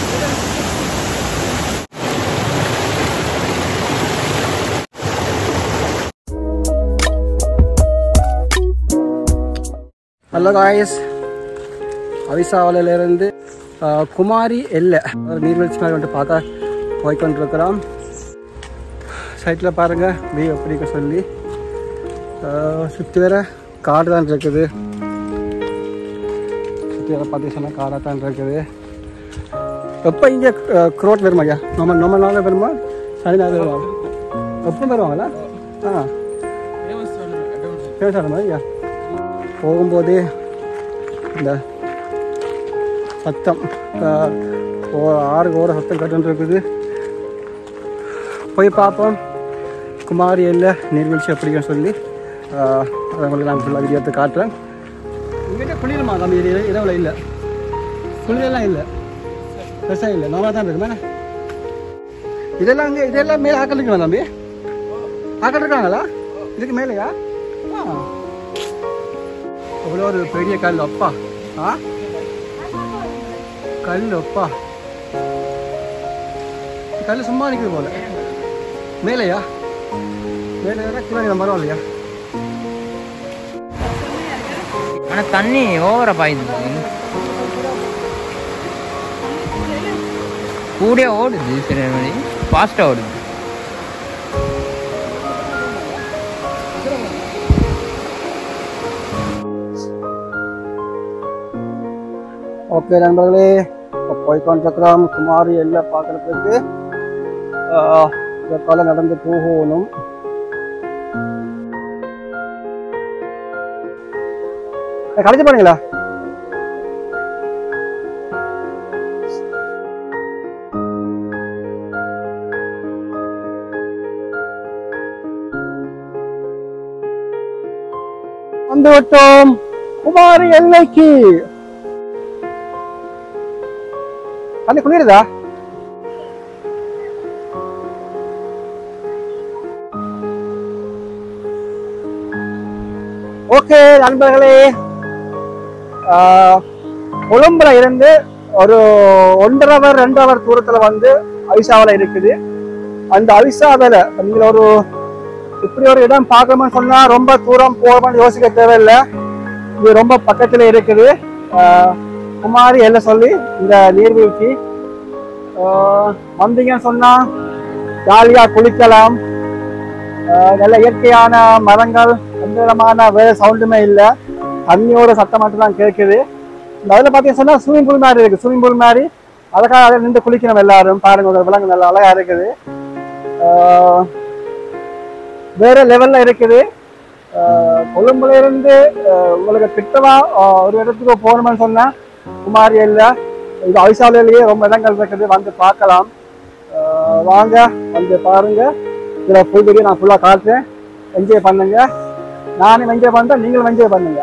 Hello guys அவிசாவலிலிருந்து ஆஹ், குமாரி எல்லை ஒரு நீர்வீழ்ச்சி மாதிரி வந்துட்டு பார்த்தா போய்கொண்டிருக்கிறோம் சைட்டில் பாருங்கள் வியூ எப்படி இருக்கு சொல்லி சுற்றி வேற காடு தான் இருக்குது சுற்றி வேற பார்த்தீங்கன்னா காடாக தான் இருக்குது எப்போ இங்கே க்ரோட் வருமா ஐயா நம்ம நம்ம நாளில் வருமா சனி நாள் வருவாங்க எப்போ வருவாங்களா ஆ பேசாத மாதிரி ஐயா போகும்போதே இந்த சத்தம் ஆஹ், ஓ- ஆறு ஓர சத்தம் கட்டு இருக்குது போய் பார்ப்போம் குமாரி இல்லை நீர்வீழ்ச்சி அப்படிங்க சொல்லி ஆஹ், அதை உங்களுக்கு நான் ஃபுல்லாக வீடியோ எடுத்து காட்டுறேன் இங்கிட்ட குளிருமா தம்பி இது இரவில் இல்லை குளிரெல்லாம் இல்லை பெருசாக இல்லை நார்மலாக தான் இருக்கு மேலே இதெல்லாம் அங்கே இதெல்லாம் மேலே ஆக்கள் இருக்குமா தம்பி ஆக்கள் இருக்காங்களா இதுக்கு மேலேயா ஆ அவ்வளோ ஒரு பெரிய கல் அப்பா ஆ கல் அப்பா கல் சும்மா நிற்குது போல மேலையா மேலே கீழே மரம் இல்லையா ஆனா தண்ணி ஓவரா பாயுது கூடிய ஓடுது சில மாதிரி ஃபாஸ்டா ஓடுது ஓகே நண்பர்களே இப்போ போய்கொண்டிருக்கிறோம் குமாரி எல்லாம் பார்க்கறதுக்கு இதற்கால நடந்து போகணும் கடைச்சி போனீங்களா வந்து விட்டோம் குமாரி எல்லைக்கு தண்ணி குளிருதா ஓகே நண்பர்களே ஆஹ், கொழும்புல இருந்து ஒரு ஒன்றரை அவர் ரெண்டு அவர் தூரத்துல வந்து அவிசாவில் இருக்குது அந்த அவிசாவில் நீங்கள் ஒரு இப்படி ஒரு இடம் பார்க்கணும்னு சொன்னா ரொம்ப தூரம் போகணும்னு யோசிக்க தேவையில்லை இது ரொம்ப பக்கத்துல இருக்குது ஆஹ், குமாரி எல்லை சொல்லி இந்த நீர்வீழ்ச்சி ஆஹ் வந்தீங்கன்னு சொன்னா ஜாலியா குளிக்கலாம் ஆஹ் நல்ல இயற்கையான மரங்கள் எந்த விதமான வேற சவுண்டுமே இல்லை தண்ணியோட சத்தம் மட்டும் தான் கேட்குது இந்த அதில் பார்த்தீங்கன்னு சொன்னா ஸ்விமிங் பூல் மாதிரி இருக்கு ஸ்விமிங் பூல் மாதிரி அதுக்காக அதில் நின்று குளிக்கணும் எல்லாரும் பாருங்க ஒரு விலங்கு நல்ல அழகா இருக்குது ஆஹ் வேற லெவல்ல இருக்குது ஆஹ் கொழும்புல இருந்து ஆஹ் உங்களுக்கு கிட்டவா ஆஹ் ஒரு இடத்துக்கு போகணும்னு சொன்னா குமாரி இல்லை இது அவிசாலையிலேயே ரொம்ப இடங்கள் இருக்குது வந்து பார்க்கலாம் ஆஹ் வாங்க வந்து பாருங்க இதில் ஃபுல் வீடியோ நான் ஃபுல்லாக காட்டுறேன் என்ஜாய் பண்ணுங்க நானும் என்ஜாய் பண்ணுறேன் நீங்களும் என்ஜாய் பண்ணுங்க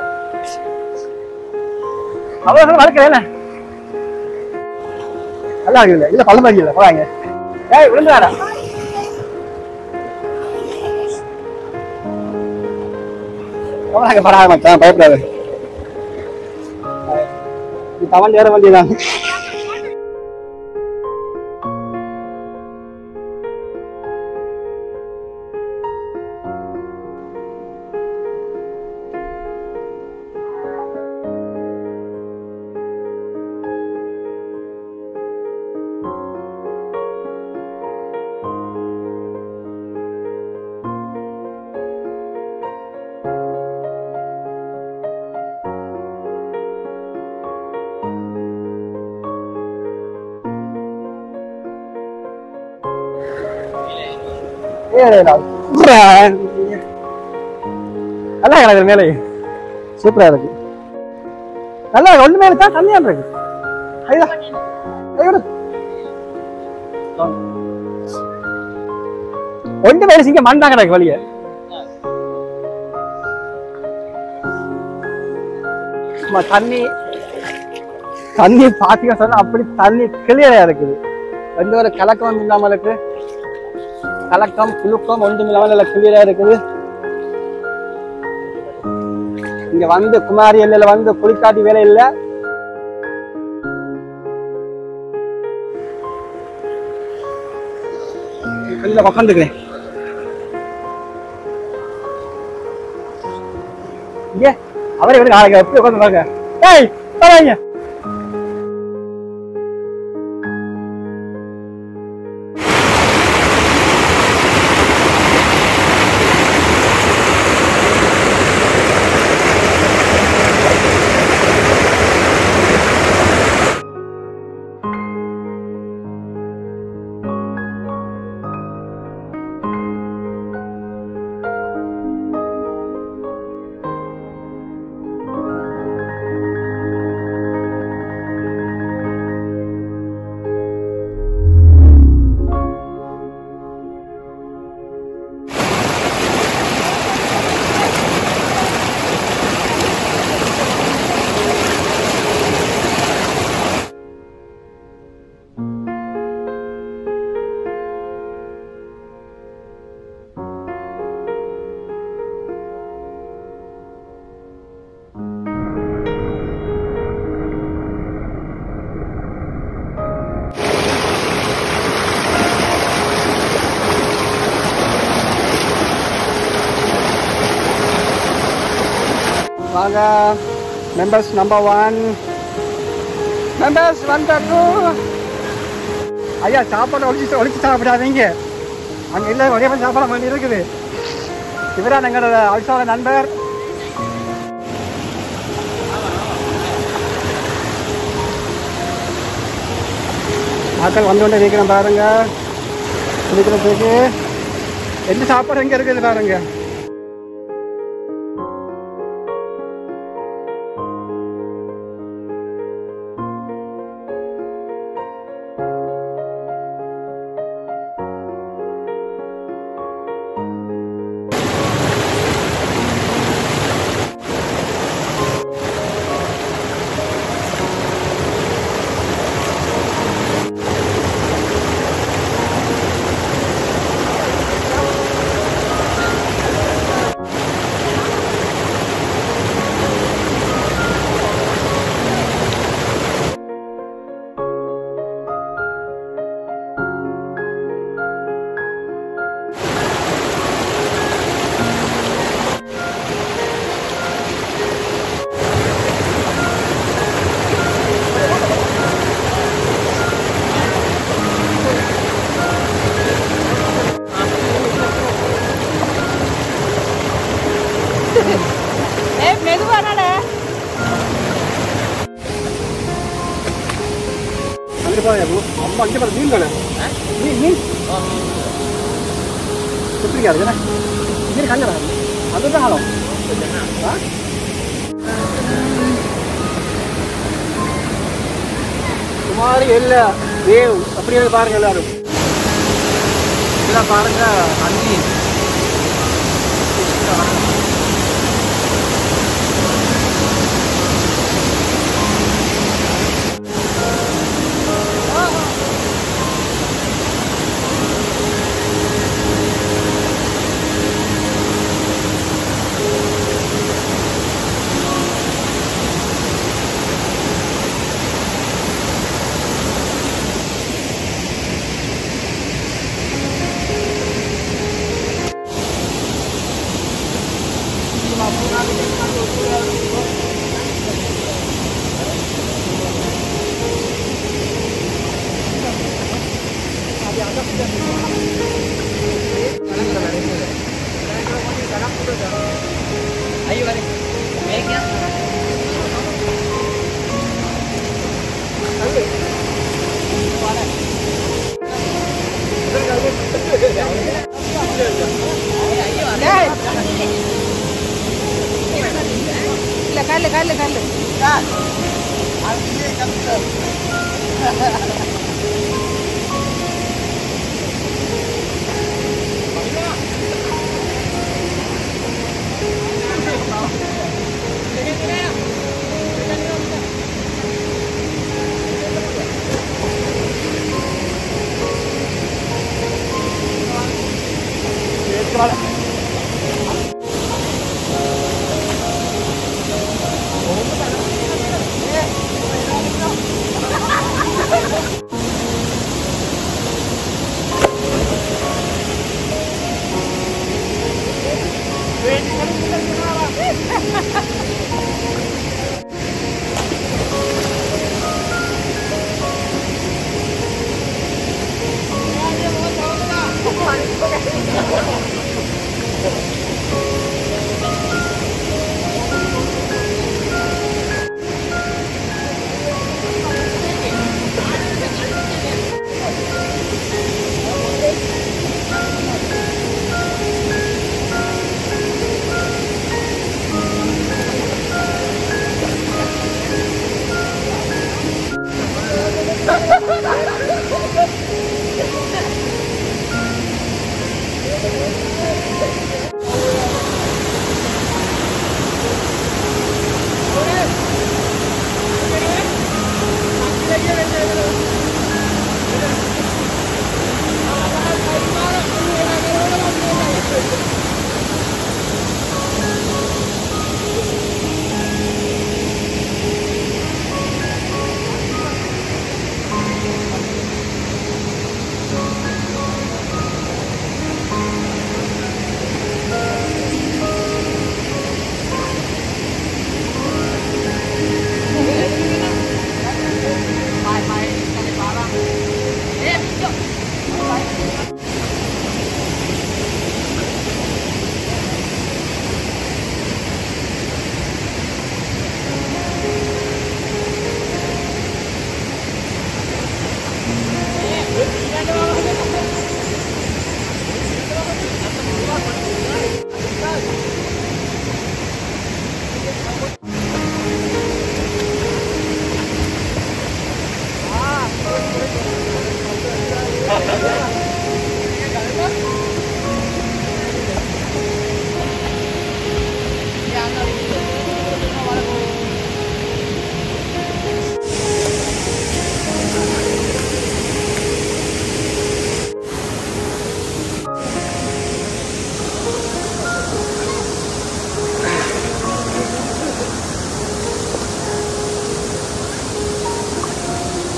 அவ்வளோ வளர்க்கல நல்லா இருக்குல்ல இல்லை பழம் இல்லை போறாங்க ஏய் விழுந்துடாடா அவ்வளோ படாத மச்சான் பயப்படாது இது தவன் ஏற வேண்டியதான் நல்லா கிடக்குது மேலே சூப்பரா இருக்கு நல்லா இருக்கு. ஒண்ணு மேல தான் தண்ணியா இருக்கு ஐயா ஐயோட ஒன்று மேல சிங்க மண் தான் கிடக்கு வழிய சும்மா தண்ணி தண்ணி பாத்தீங்க சொன்னா அப்படி தண்ணி கிளியரா இருக்குது எந்த ஒரு கலக்கம் இல்லாம இருக்கு கலக்கம் குலுக்கம் ஒன்றும் இல்லாமல் கிளியரா இருக்குது இங்க வந்து குமாரி எல்லையில வந்து குளிக்காட்டி வேலை இல்ல கல்லில் உக்காந்துக்கிறேன் இங்கே அவரே வந்து நாளைக்கு எப்படி உட்காந்து பாருங்க ஏய் வராங்க வாங்க members number one members one two ஐயா சாப்பாடு ஒழிச்சு ஒழிச்சு சாப்பிடாதீங்க அங்கே இல்லை ஒரே மாதிரி சாப்பிட வேண்டி இருக்குது இவரான் எங்களோட அவிசால நண்பர் ஆட்கள் வந்து கொண்டே இருக்கிறேன் பாருங்க குடிக்கிறதுக்கு எந்த சாப்பாடு எங்கே இருக்குது பாருங்க ஏ மெதுவானால அங்கே பாருங்க அம்மா அங்கே பாருங்க மீன் கடை மீன் மீன் எப்படி அது என்ன மீன் கல்ல அதுதான் ஆளும் சுமாரி இல்லை வேவ் அப்படியே பாருங்க எல்லாரும் இதெல்லாம் பாருங்க அஞ்சு இல்ல கல்லு கல்லு கல்லு Hãy subscribe cho kênh Ghiền Mì Gõ Để không bỏ lỡ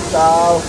Ciao.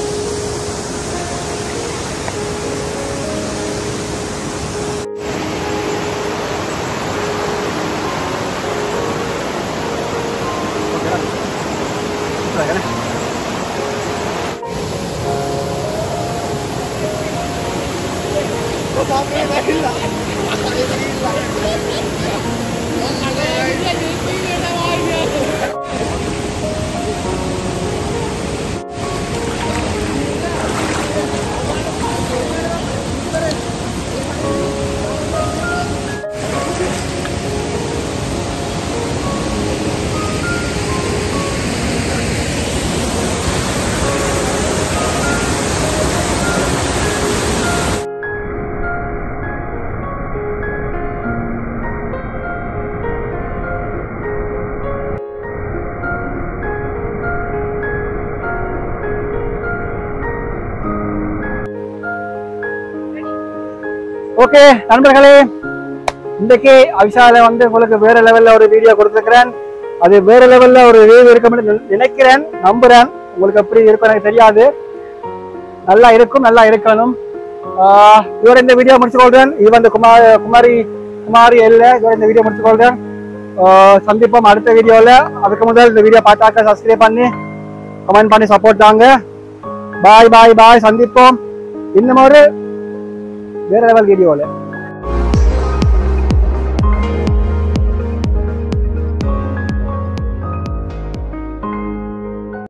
Okay நண்பர்களே இன்றைக்கு அவிஷால வந்து உங்களுக்கு வேற லெவல்ல ஒரு வீடியோ கொடுத்துருக்கிறேன் அது வேற லெவல்ல ஒரு ரிவ்யூ இருக்கும்னு நினை- நினைக்கிறேன் நம்புறேன் உங்களுக்கு எப்படி இருக்கும் எனக்கு தெரியாது நல்லா இருக்கும் நல்லா இருக்கணும் ஆஹ் இதோட இந்த வீடியோ முடிச்சு கொள்றேன் இது வந்து குமார் குமாரி குமாரி இல்ல இதோட இந்த வீடியோ முடிச்சு கொள்றேன் ஆஹ் சந்திப்போம் அடுத்த வீடியோல அதுக்கு முதல் இந்த வீடியோ பார்த்தாக்க சப்ஸ்கிரைப் பண்ணி கமெண்ட் பண்ணி சப்போர்ட் தாங்க பாய் பாய் பாய் சந்திப்போம் இன்னும் ஒரு வேற லெவல் வீடியோவில்